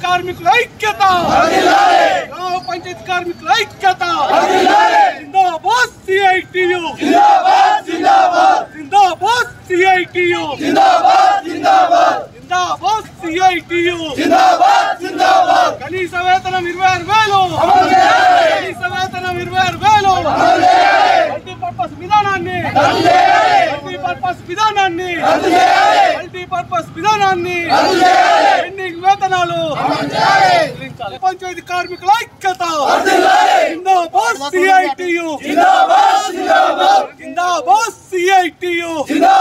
కార్మికుల ఐక్యత గ్రామ పంచాయతీ కార్మికుల ఐక్యత జిందాబాద్ సిఐటియు జిందాబాద్ సిఐటియు జిందాబాద్ సిఐటియు కనీస వేతనం ఇరవై ఆరు వేలు కనీస వేతనం ఇరవై ఆరు వేలు మల్టీపర్పస్ విధానాన్ని మల్టీపర్పస్ విధానాన్ని మల్టీపర్పస్ విధానాన్ని పెండింగ్ వేతనాలు చెల్లించాలి. పంచాయతీ కార్మికుల ఐక్యత జిందాబాద్ సిఐటియు జిందాబాద్ సిఐటియు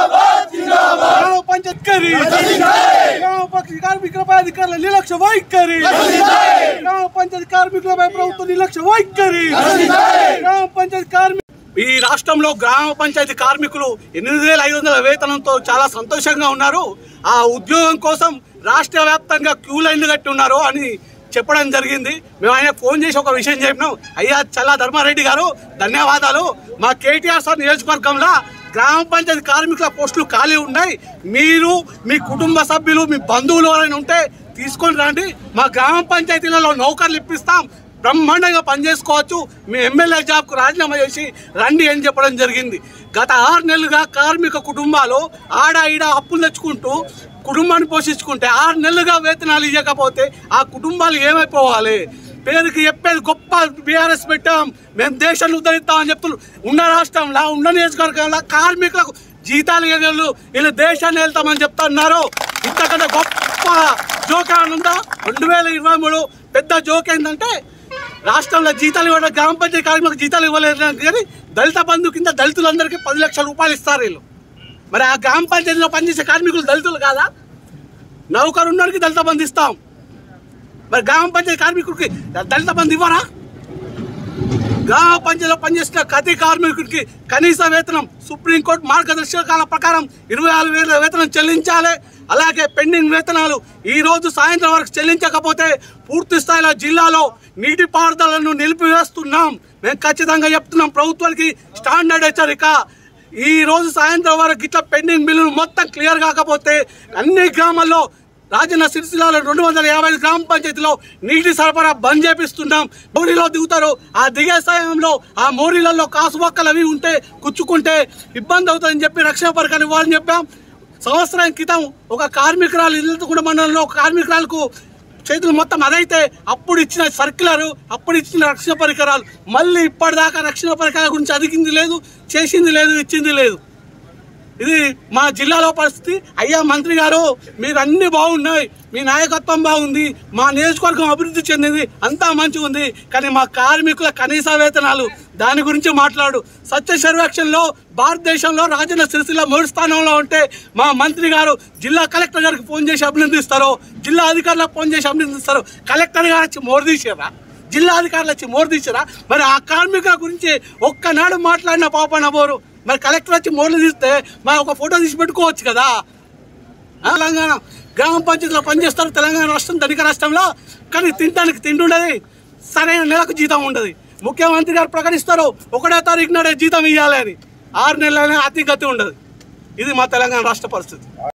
గ్రామ పంచాయతీ కరి. గ్రామ పంచాయతీ కార్మికులపై అధికారుల నిర్లక్ష్య వైఖరి గ్రామ పంచాయతీ కార్మికులపై ప్రభుత్వ నిర్లక్ష్య వైఖరి గ్రామ పంచాయతీ కార్మిక ఈ రాష్ట్రంలో గ్రామ పంచాయతీ కార్మికులు ఎనిమిది వేల ఐదు వందల వేతనంతో చాలా సంతోషంగా ఉన్నారు ఆ ఉద్యోగం కోసం రాష్ట్ర వ్యాప్తంగా క్యూ లైన్లు కట్టి ఉన్నారు అని చెప్పడం జరిగింది మేము ఆయన ఫోన్ చేసి ఒక విషయం చెప్పినాం అయ్యా చల్లా ధర్మారెడ్డి గారు ధన్యవాదాలు మా కేటీఆర్ సార్ నియోజకవర్గంలో గ్రామ పంచాయతీ కార్మికుల పోస్టులు ఖాళీ ఉన్నాయి మీరు మీ కుటుంబ సభ్యులు మీ బంధువులు ఎవరైనా ఉంటే తీసుకొని రండి మా గ్రామ పంచాయతీలలో నౌకర్లు ఇప్పిస్తాం బ్రహ్మాండంగా పనిచేసుకోవచ్చు మీ ఎమ్మెల్యే జాబ్కు రాజీనామా చేసి రండి అని చెప్పడం జరిగింది గత ఆరు నెలలుగా కార్మిక కుటుంబాలు ఆడ ఈడ అప్పులు తెచ్చుకుంటూ కుటుంబాన్ని పోషించుకుంటే ఆరు నెలలుగా వేతనాలు ఇవ్వకపోతే ఆ కుటుంబాలు ఏమైపోవాలి పేరుకి చెప్పేది గొప్ప బీఆర్ఎస్ పెట్టాం మేము దేశాన్ని ఉద్ధరిస్తామని చెప్తున్నారు ఉన్న రాష్ట్రంలో ఉన్న నియోజకవర్గంలో కార్మికులకు జీతాలు ఇవ్వగలరు వీళ్ళు దేశాన్ని వెళ్తామని చెప్తున్నారు ఇంతకంటే గొప్ప జోక్ ఏమైనా ఉందా రెండు వేల ఇరవై మూడు పెద్ద జోక్ ఏంటంటే రాష్ట్రంలో జీతాలు ఇవ్వడం గ్రామ పంచాయతీ కార్మికులకు జీతాలు ఇవ్వలేదు కానీ దళిత బంధు కింద దళితులందరికీ పది లక్షల రూపాయలు ఇస్తారు వీళ్ళు మరి ఆ గ్రామ పంచాయతీలో పనిచేసే కార్మికులు దళితులు కాదా నౌకరు ఉన్నోడికి దళిత బంధు ఇస్తాం మరి గ్రామ పంచాయతీ కార్మికుడికి దళిత బంధు ఇవ్వరా గ్రామ పంచాయతీలో పనిచేసిన ప్రతి కార్మికుడికి కనీస వేతనం సుప్రీంకోర్టు మార్గదర్శకాల ప్రకారం ఇరవై ఆరు వేల వేతనం చెల్లించాలి అలాగే పెండింగ్ వేతనాలు ఈ రోజు సాయంత్రం వరకు చెల్లించకపోతే పూర్తి స్థాయిలో జిల్లాలో నీటిపారుదలను నిలిపివేస్తున్నాం మేము ఖచ్చితంగా చెప్తున్నాం ప్రభుత్వానికి స్టాండర్డ్ హెచ్చరిక ఈ రోజు సాయంత్రం వరకు ఇట్లా పెండింగ్ బిల్లులు మొత్తం క్లియర్ కాకపోతే అన్ని గ్రామాల్లో రాజన్న సిరిసిల్లాలో రెండు వందల యాభై ఐదు గ్రామ పంచాయతీలో నీటి సరఫరా బంద్ చేపిస్తున్నాం మోరీలో దిగుతారు ఆ దిగే సమయంలో ఆ మోరీలలో కాసుబొక్కలు అవి ఉంటే కుచ్చుకుంటే ఇబ్బంది అవుతుందని చెప్పి రక్షణ పరికరం ఇవ్వాలని చెప్పాం సంవత్సరం క్రితం ఒక కార్మికురాలు ఇల్లుకుంట మండలంలో ఒక కార్మికురాలకు చేతులు మొత్తం అదైతే అప్పుడు ఇచ్చిన సర్క్యులర్ అప్పుడు ఇచ్చిన రక్షణ పరికరాలు మళ్ళీ ఇప్పటిదాకా రక్షణ పరికరాల గురించి అదిగింది లేదు చేసింది లేదు ఇచ్చింది లేదు ఇది మా జిల్లాలో పరిస్థితి అయ్యా మంత్రి గారు మీరు అన్ని బాగున్నాయి మీ నాయకత్వం బాగుంది మా నియోజకవర్గం అభివృద్ధి చెందింది అంతా మంచిగా ఉంది కానీ మా కార్మికుల కనీస వేతనాలు దాని గురించి మాట్లాడు సత్య సర్వేక్షణలో భారతదేశంలో రాజన్న సిరిసిల్ల మూడు స్థానంలో ఉంటే మా మంత్రి గారు జిల్లా కలెక్టర్ గారికి ఫోన్ చేసి అభినందిస్తారు జిల్లా అధికారులకు ఫోన్ చేసి అభినందిస్తారు కలెక్టర్ గారు వచ్చి మోరు తీసారా జిల్లా అధికారులు వచ్చి మోరు తీసారా మరి ఆ కార్మికుల గురించి ఒక్కనాడు మాట్లాడిన పాపన బోరు మరి కలెక్టర్ వచ్చి మోర్లు తీస్తే మరి ఒక ఫోటో తీసి పెట్టుకోవచ్చు కదా ఆ, తెలంగాణ గ్రామ పంచాయతీలో పనిచేస్తారు తెలంగాణ రాష్ట్రం ధనిక రాష్ట్రంలో కానీ తినడానికి తిండి ఉండదు సరైన నెలకు జీతం ఉండదు ముఖ్యమంత్రి గారు ప్రకటిస్తారు ఒకటో తారీఖు నాడే జీతం ఇవ్వాలి అని ఆరు నెలలైనా అతి గతి ఉండదు ఇది మా తెలంగాణ రాష్ట్ర పరిస్థితి